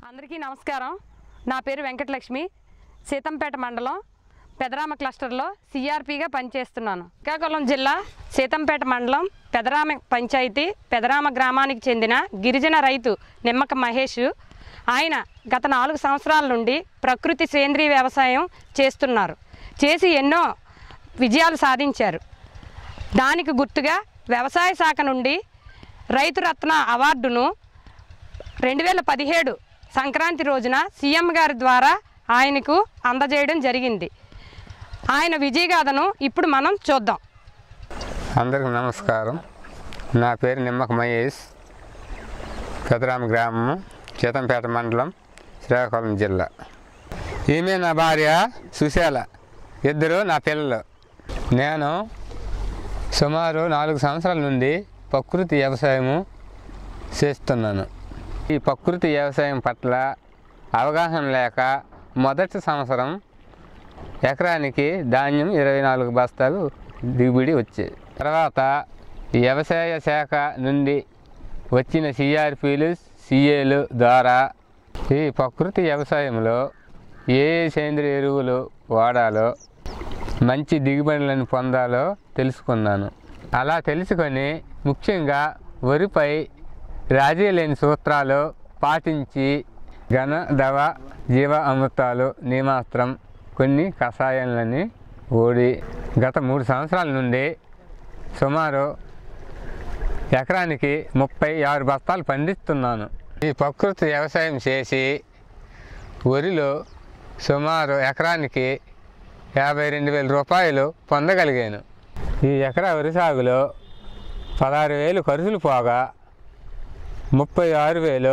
అందరికీ నమస్కారం నా పేరు వెంకటలక్ష్మి సీతంపేట మండలం పెదరామ క్లస్టర్లో సిఆర్పిగా పనిచేస్తున్నాను శ్రీకాకుళం జిల్లా సీతంపేట మండలం పెదరామ పంచాయతీ పెదరామ గ్రామానికి చెందిన గిరిజన రైతు నిమ్మక మహేష్ ఆయన గత నాలుగు సంవత్సరాల నుండి ప్రకృతి సేంద్రీయ వ్యవసాయం చేస్తున్నారు చేసి ఎన్నో విజయాలు సాధించారు దానికి గుర్తుగా వ్యవసాయ శాఖ నుండి రైతు రత్న అవార్డును రెండు వేల పదిహేడు సంక్రాంతి రోజున సీఎం గారి ద్వారా ఆయనకు అందజేయడం జరిగింది ఆయన విజయగాథను ఇప్పుడు మనం చూద్దాం అందరికి నమస్కారం నా పేరు నిమ్మక మహేష్ పెదరామ గ్రామం చేతంపేట మండలం శ్రీకాకుళం జిల్లా ఈమె నా భార్య సుశాల ఇద్దరు నా పిల్లలు నేను సుమారు నాలుగు సంవత్సరాల నుండి ప్రకృతి వ్యవసాయము చేస్తున్నాను ఈ ప్రకృతి వ్యవసాయం పట్ల అవగాహన లేక మొదటి సంవత్సరం ఎకరానికి ధాన్యం ఇరవై నాలుగు బస్తాలు దిగుబడి వచ్చేది తర్వాత వ్యవసాయ శాఖ నుండి వచ్చిన సిఆర్పీలు సిఏలు ద్వారా ఈ ప్రకృతి వ్యవసాయంలో ఏ ఏ సేంద్రియ ఎరువులు వాడాలో మంచి దిగుబడులను పొందాలో తెలుసుకున్నాను అలా తెలుసుకొని ముఖ్యంగా వరిపై రాజీ లేని సూత్రాలు పాటించి ఘన దవ జీవ అమృతాలు నిమాస్త్రం కొన్ని కషాయాలని ఓడి గత మూడు సంవత్సరాల నుండి సుమారు ఎకరానికి ముప్పై ఆరు బస్తాలు పండిస్తున్నాను ఈ ప్రకృతి వ్యవసాయం చేసి వరిలో సుమారు ఎకరానికి యాభై రెండు వేల రూపాయలు పొందగలిగాను ఈ ఎకరా వరి సాగులో పదహారు వేలు ఖర్చులు పోగా ముప్పై ఆరు వేలు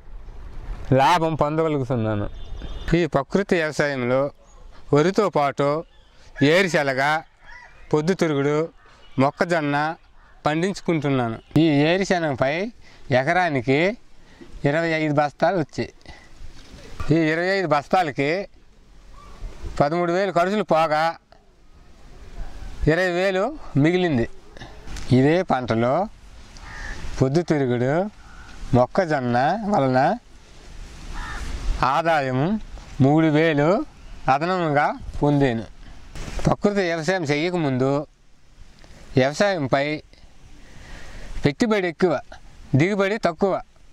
లాభం పొందగలుగుతున్నాను ఈ ప్రకృతి వ్యవసాయంలో వరితో పాటు ఏరిశెలగ పొద్దుతిరుగుడు మొక్కజొన్న పండించుకుంటున్నాను ఈ ఏరిశనగపై ఎకరానికి ఇరవై ఐదు బస్తాలు వచ్చాయి ఈ ఇరవై ఐదు బస్తాలకి పదమూడు వేలు ఖర్చులు పోగా ఇరవై వేలు మిగిలింది ఇదే పంటలో పొద్దుతిరుగుడు మొక్కజొన్న వలన ఆదాయం మూడు వేలు అదనంగా పొందాను ప్రకృతి వ్యవసాయం చేయకముందు వ్యవసాయంపై పెట్టుబడి ఎక్కువ దిగుబడి తక్కువ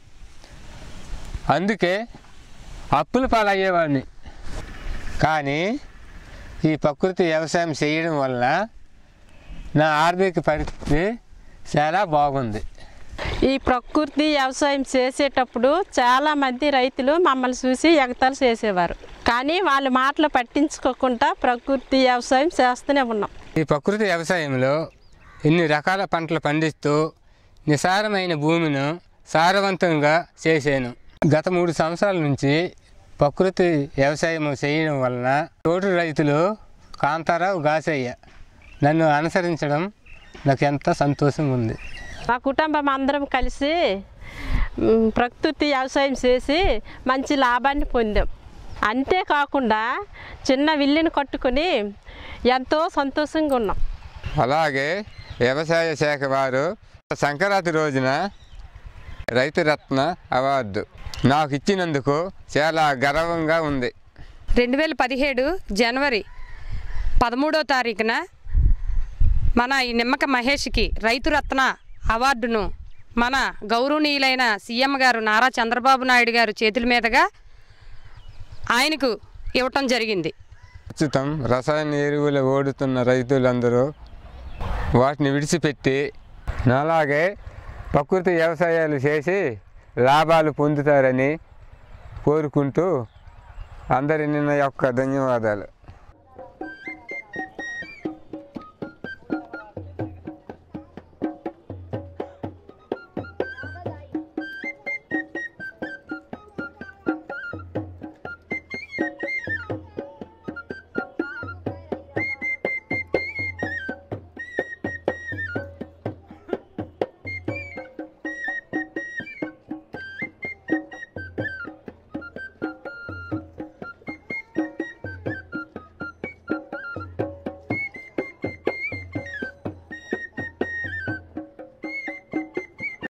అందుకే అప్పుల పాలయ్యేవాడిని కానీ ఈ ప్రకృతి వ్యవసాయం చేయడం వల్ల నా ఆర్థిక పరిస్థితి చాలా బాగుంది ఈ ప్రకృతి వ్యవసాయం చేసేటప్పుడు చాలా మంది రైతులు మమ్మల్ని చూసి ఎగతాలు చేసేవారు కానీ వాళ్ళ మాటలు పట్టించుకోకుండా ప్రకృతి వ్యవసాయం చేస్తూనే ఉన్నాం ఈ ప్రకృతి వ్యవసాయంలో ఎన్ని రకాల పంటలు పండిస్తూ నిసారమైన భూమిను సారవంతంగా చేశాను గత మూడు సంవత్సరాల నుంచి ప్రకృతి వ్యవసాయం చేయడం వలన తోటి రైతులు కాంతారావు గాసయ్య నన్ను అనుసరించడం నాకు ఎంత సంతోషంగా ఉంది మా కుటుంబం అందరం కలిసి మ్, ప్రకృతి వ్యవసాయం చేసి మంచి లాభాన్ని పొందాం అంతేకాకుండా చిన్న విల్లుని కట్టుకొని ఎంతో సంతోషంగా ఉన్నాం అలాగే వ్యవసాయ శాఖ వారు సంక్రాంతి రోజున రైతు రత్న అవార్డు నాకు ఇచ్చినందుకు చాలా గర్వంగా ఉంది రెండు వేల పదిహేడు జనవరి పదమూడో తారీఖున మన ఈ నిమ్మక మహేష్కి రైతు రత్న అవార్డును మన గౌరవనీయులైన సీఎం గారు నారా చంద్రబాబు నాయుడు గారు చేతుల మీదుగా ఆయనకు ఇవ్వటం జరిగింది ప్రస్తుతం రసాయన ఎరువులు ఓడుతున్న రైతులందరూ వాటిని విడిచిపెట్టి నాలాగే ప్రకృతి వ్యవసాయాలు చేసి లాభాలు పొందుతారని కోరుకుంటూ అందరి నిన్న యొక్క ధన్యవాదాలు